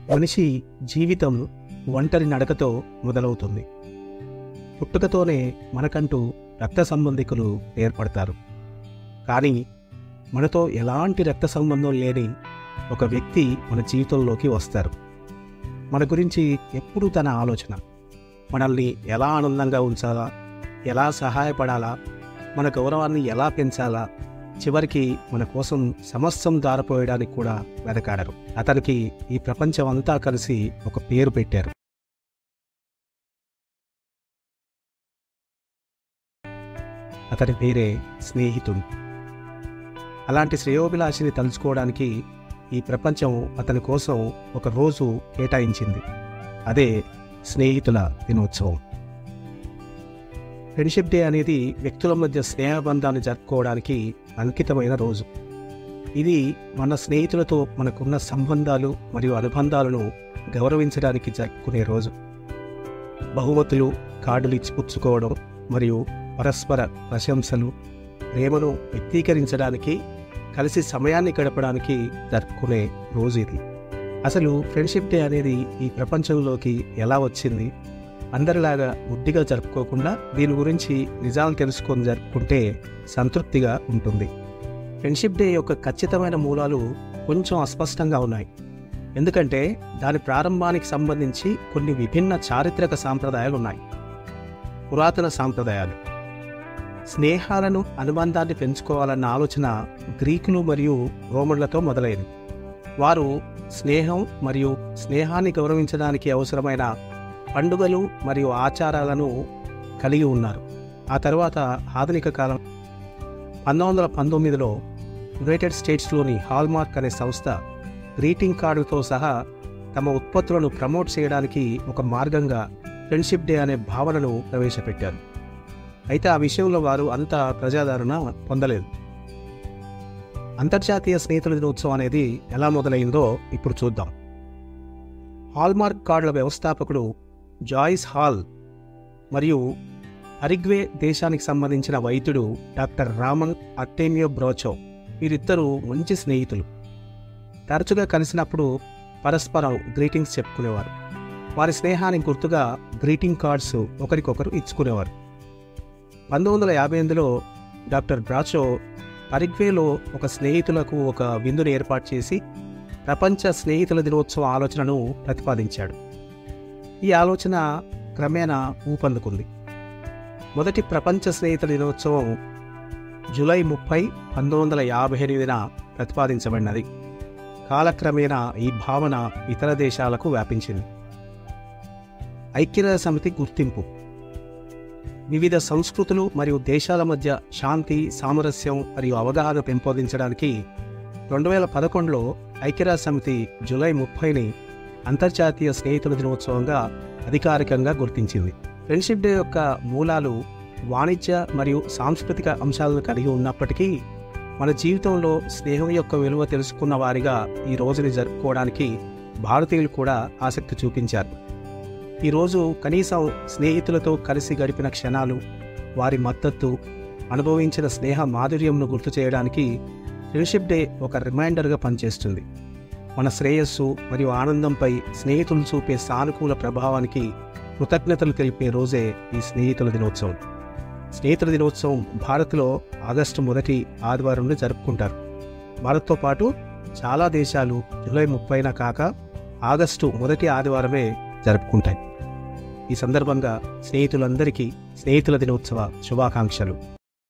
మనిషి జీవితం ఒంటరి నడకతో మొదలవుతుంది పుట్టుకతోనే మనకంటూ రక్త సంబంధికులు ఏర్పడతారు కానీ మనతో ఎలాంటి రక్త సంబంధం లేని ఒక వ్యక్తి మన జీవితంలోకి వస్తారు మన గురించి ఎప్పుడూ తన ఆలోచన మనల్ని ఎలా ఆనందంగా ఉంచాలా ఎలా సహాయపడాలా మన గౌరవాన్ని ఎలా పెంచాలా చివరికి మన కోసం సమస్తం దారపోయడానికి కూడా వెనకాడరు అతనికి ఈ ప్రపంచం అంతా కలిసి ఒక పేరు పెట్టారు అతని పేరే స్నేహితుడు అలాంటి శ్రేయోభిలాషిని తలుచుకోవడానికి ఈ ప్రపంచం అతని కోసం ఒక రోజు కేటాయించింది అదే స్నేహితుల దినోత్సవం ఫ్రెండ్షిప్ డే అనేది వ్యక్తుల మధ్య స్నేహబంధాన్ని జరుపుకోవడానికి అంకితమైన రోజు ఇది మన స్నేహితులతో మనకున్న సంబంధాలు మరియు అనుబంధాలను గౌరవించడానికి జరుపుకునే రోజు బహుమతులు కార్డులు ఇచ్చిపుచ్చుకోవడం మరియు పరస్పర ప్రశంసలు ప్రేమను వ్యక్తీకరించడానికి కలిసి సమయాన్ని గడపడానికి జరుపుకునే రోజు ఇది అసలు ఫ్రెండ్షిప్ డే అనేది ఈ ప్రపంచంలోకి ఎలా వచ్చింది అందరిలాగా గుడ్డిగా జరుపుకోకుండా దీని గురించి నిజాలు తెలుసుకొని జరుపుకుంటే సంతృప్తిగా ఉంటుంది ఫ్రెండ్షిప్ డే యొక్క ఖచ్చితమైన మూలాలు కొంచెం అస్పష్టంగా ఉన్నాయి ఎందుకంటే దాని ప్రారంభానికి సంబంధించి కొన్ని విభిన్న చారిత్రక సాంప్రదాయాలు ఉన్నాయి పురాతన సాంప్రదాయాలు స్నేహాలను అనుబంధాన్ని పెంచుకోవాలన్న ఆలోచన గ్రీకులు మరియు రోమన్లతో మొదలైంది వారు స్నేహం మరియు స్నేహాన్ని గౌరవించడానికి అవసరమైన పండుగలు మరియు ఆచారాలను కలిగి ఉన్నారు ఆ తర్వాత ఆధునిక కాలం పంతొమ్మిది వందల పంతొమ్మిదిలో యునైటెడ్ స్టేట్స్లోని హాల్మార్క్ అనే సంస్థ గ్రీటింగ్ కార్డుతో సహా తమ ఉత్పత్తులను ప్రమోట్ చేయడానికి ఒక మార్గంగా ఫ్రెండ్షిప్ డే అనే భావనను ప్రవేశపెట్టారు అయితే ఆ విషయంలో వారు అంత ప్రజాదరణ పొందలేదు అంతర్జాతీయ స్నేహితుల దినోత్సవం అనేది ఎలా మొదలైందో ఇప్పుడు చూద్దాం హాల్మార్క్ కార్డుల వ్యవస్థాపకుడు జాయిస్ హాల్ మరియు అరిగ్వే దేశానికి సంబంధించిన వైద్యుడు డాక్టర్ రామన్ అర్టేమియో బ్రోచో వీరిద్దరూ మంచి స్నేహితులు తరచుగా కలిసినప్పుడు పరస్పరం గ్రీటింగ్స్ చెప్పుకునేవారు వారి స్నేహానికి గుర్తుగా గ్రీటింగ్ కార్డ్స్ ఒకరికొకరు ఇచ్చుకునేవారు పంతొమ్మిది వందల యాభై ఎనిమిదిలో డాక్టర్ బ్రాచో పరిగ్వేలో ఒక స్నేహితులకు ఒక విందును ఏర్పాటు చేసి ప్రపంచ స్నేహితుల దినోత్సవ ఆలోచనను ప్రతిపాదించాడు ఈ ఆలోచన క్రమేణా ఊపందుకుంది మొదటి ప్రపంచ స్నేహితుల దినోత్సవం జూలై ముప్పై పంతొమ్మిది వందల యాభై ఎనిమిదిన ప్రతిపాదించబడినది కాలక్రమేణా ఈ భావన ఇతర దేశాలకు వ్యాపించింది ఐక్యరాజ్య సమితి గుర్తింపు వివిధ సంస్కృతులు మరియు దేశాల మధ్య శాంతి సామరస్యం మరియు అవగాహన పెంపొందించడానికి రెండు వేల పదకొండులో ఐక్యరాజ్య సమితి జూలై ముప్పైని అంతర్జాతీయ స్నేహితుల దినోత్సవంగా అధికారికంగా గుర్తించింది ఫ్రెండ్షిప్ డే యొక్క మూలాలు వాణిజ్య మరియు సాంస్కృతిక అంశాలను కలిగి ఉన్నప్పటికీ మన జీవితంలో స్నేహం యొక్క విలువ తెలుసుకున్న వారిగా ఈ రోజుని జరుపుకోవడానికి భారతీయులు కూడా ఆసక్తి చూపించారు ఈరోజు కనీసం స్నేహితులతో కలిసి గడిపిన క్షణాలు వారి మద్దతు అనుభవించిన స్నేహ మాధుర్యంను గుర్తు చేయడానికి ఫ్రెండ్షిప్ డే ఒక రిమైండర్గా పనిచేస్తుంది మన శ్రేయస్సు మరియు ఆనందంపై స్నేహితులు చూపే సానుకూల ప్రభావానికి కృతజ్ఞతలు తెలిపే రోజే ఈ స్నేహితుల దినోత్సవం స్నేహితుల దినోత్సవం భారత్లో ఆగస్టు మొదటి ఆదివారంలో జరుపుకుంటారు భారత్తో పాటు చాలా దేశాలు జూలై ముప్పైన కాక ఆగస్టు మొదటి ఆదివారమే జరుపుకుంటాయి ఈ సందర్భంగా స్నేహితులందరికీ స్నేహితుల దినోత్సవ శుభాకాంక్షలు